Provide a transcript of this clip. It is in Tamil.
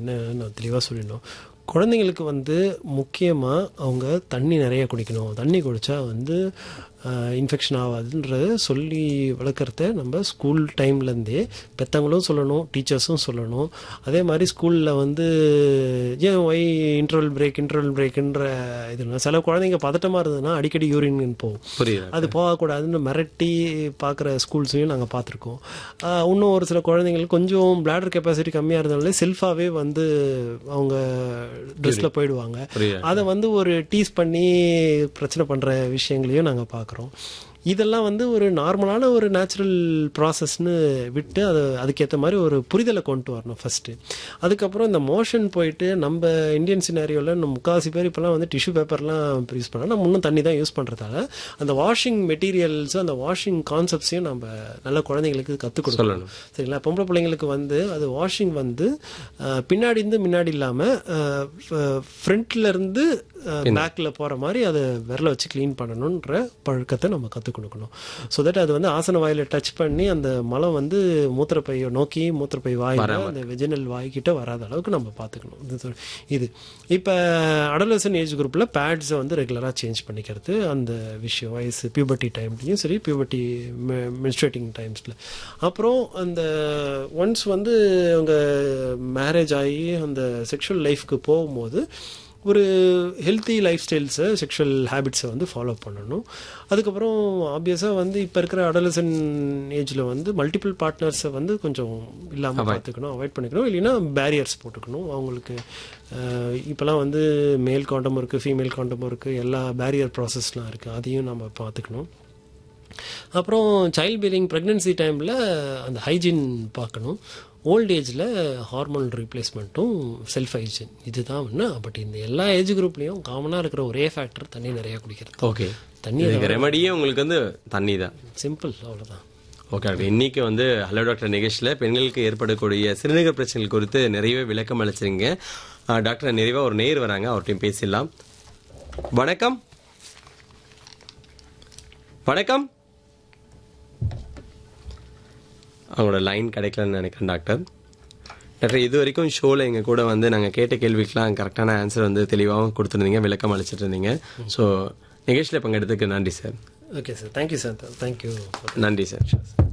என்ன நான் தெளிவாக சொல்லிடணும் குழந்தைங்களுக்கு வந்து முக்கியமாக அவங்க தண்ணி நிறைய குடிக்கணும் தண்ணி குடித்தா வந்து இன்ஃபெக்ஷன் ஆகாதுன்றத சொல்லி வளர்க்குறத நம்ம ஸ்கூல் டைம்லேருந்தே பெற்றவங்களும் சொல்லணும் டீச்சர்ஸும் சொல்லணும் அதே மாதிரி ஸ்கூலில் வந்து ஏன் ஒய் இன்டர்வல் பிரேக் இன்டர்வல் பிரேக்குன்ற இது சில குழந்தைங்க பதட்டமாக இருந்ததுன்னா அடிக்கடி யூரின் போகும் புரியுது அது போகக்கூடாதுன்னு மிரட்டி பார்க்குற ஸ்கூல்ஸையும் நாங்கள் பார்த்துருக்கோம் ஆஹ் இன்னும் ஒரு சில குழந்தைங்கள் கொஞ்சம் பிளாடர் கெப்பாசிட்டி கம்மியாக இருந்தனாலே செல்ஃபாகவே வந்து அவங்க ட்ரெஸ்ஸில் போயிடுவாங்க புரியுது அதை வந்து ஒரு டீஸ் பண்ணி பிரச்சனை பண்ணுற விஷயங்களையும் நாங்கள் பார்க்குறோம் இதெல்லாம் வந்து ஒரு நார்மலான ஒரு நேச்சுரல் ப்ராசஸ்னு விட்டு அது அதுக்கேற்ற மாதிரி ஒரு புரிதலை கொண்டு வரணும் ஃபஸ்ட்டு அதுக்கப்புறம் இந்த மோஷன் போயிட்டு நம்ம இந்தியன் சினாரியோவில் நம்ம முக்கால்வாசி பேர் இப்போலாம் வந்து டிஷ்யூ பேப்பர்லாம் யூஸ் பண்ணோம் நம்ம இன்னும் தண்ணி தான் யூஸ் பண்ணுறதால அந்த வாஷிங் மெட்டீரியல்ஸும் அந்த வாஷிங் கான்செப்ட்ஸையும் நம்ம நல்ல குழந்தைங்களுக்கு கற்றுக் கொடுக்கணும் சொல்லணும். சரிங்களா பொம்பளை பிள்ளைங்களுக்கு வந்து அது வாஷிங் வந்து அஹ், பின்னாடி இருந்து முன்னாடி இல்லாமல் ஃப்ரண்ட்ல இருந்து பேக்கில் போகிற மாதிரி அதை விரல வச்சு க்ளீன் பண்ணணுன்ற பழக்கத்தை நம்ம கற்றுக் கொடுக்கணும் ஸோ தட் அது வந்து ஆசன வாயில் டச் பண்ணி அந்த மலம் வந்து மூத்திரப்பையை நோக்கி மூத்திரப்பை வாயில் அந்த வெஜினல் வாய்க்கிட்ட வராத அளவுக்கு நம்ம பார்த்துக்கணும் இது சொ- இது இப்போ அடலசன் ஏஜ் குரூப்பில் பேட்ஸை வந்து ரெகுலராக சேஞ்ச் பண்ணிக்கிறது அந்த விஷயம் வயசு பியூபர்ட்டி டைம்லையும் சரி பியூபர்ட்டி மென்ஸ்ட்ரேட்டிங் டைம்ஸில் அப்புறம் அந்த ஒன்ஸ் வந்து அவங்க மேரேஜ் ஆகி அந்த செக்ஷுவல் லைஃப்க்கு போகும்போது ஒரு ஹெல்த்தி லைஃப் ஸ்டைல்ஸை செக்ஷுவல் ஹேபிட்ஸை வந்து ஃபாலோ பண்ணணும் அதுக்கப்புறம் ஆப்வியஸாக வந்து இப்போ இருக்கிற அடலசன் ஏஜில் வந்து மல்டிபிள் பார்ட்னர்ஸை வந்து கொஞ்சம் இல்லாமல் பார்த்துக்கணும் அவாய்ட் பண்ணிக்கணும் இல்லைன்னா பேரியர்ஸ் போட்டுக்கணும் அவங்களுக்கு அஹ், இப்போலாம் வந்து மேல் காண்டமும் இருக்குது ஃபீமேல் காண்டமும் இருக்குது எல்லா பேரியர் ப்ராசஸ்லாம் இருக்குது அதையும் நம்ம பார்த்துக்கணும் அப்புறம் சைல்ட் பீரிங் ப்ரெக்னென்சி டைமில் அந்த ஹைஜீன் பார்க்கணும் ஓல்ட் ஏஜில் ஹார்மோன் ரீப்ளேஸ்மெண்ட்டும் செல்ஃப் ஹைஜீன் இதுதான் ஒன்று பட் இந்த எல்லா ஏஜ் குரூப்லேயும் காமனாக இருக்கிற ஒரே ஃபேக்டர் தண்ணி நிறையா குடிக்கிறது ஓகே தண்ணி இதுக்கு ரெமடியே உங்களுக்கு வந்து தண்ணி தான் சிம்பிள் அவ்வளோதான் ஓகே டாக்டர் இன்னைக்கு வந்து ஹலோ டாக்டர் நிகழ்ச்சியில் பெண்களுக்கு ஏற்படக்கூடிய சிறுநீரக பிரச்சனைகள் குறித்து நிறையவே விளக்கம் அளிச்சிருங்க ஆ, டாக்டர் நிறைவாக ஒரு நேர் வராங்க அவர்கிட்டையும் பேசிடலாம் வணக்கம் வணக்கம் அவங்களோட லைன் கிடைக்கலன்னு நினைக்கிறேன் டாக்டர் டாக்டர் இது வரைக்கும் ஷோவில் எங்கள் கூட வந்து நாங்கள் கேட்ட கேள்விக்கெலாம் கரெக்டான ஆன்சர் வந்து தெளிவாகவும் கொடுத்துருந்தீங்க விளக்கம் அளிச்சிட்டு இருந்தீங்க ஸோ நிகழ்ச்சியில் பங்கெடுத்துக்கு நன்றி sir okay sir thank you sir thank you நன்றி சார்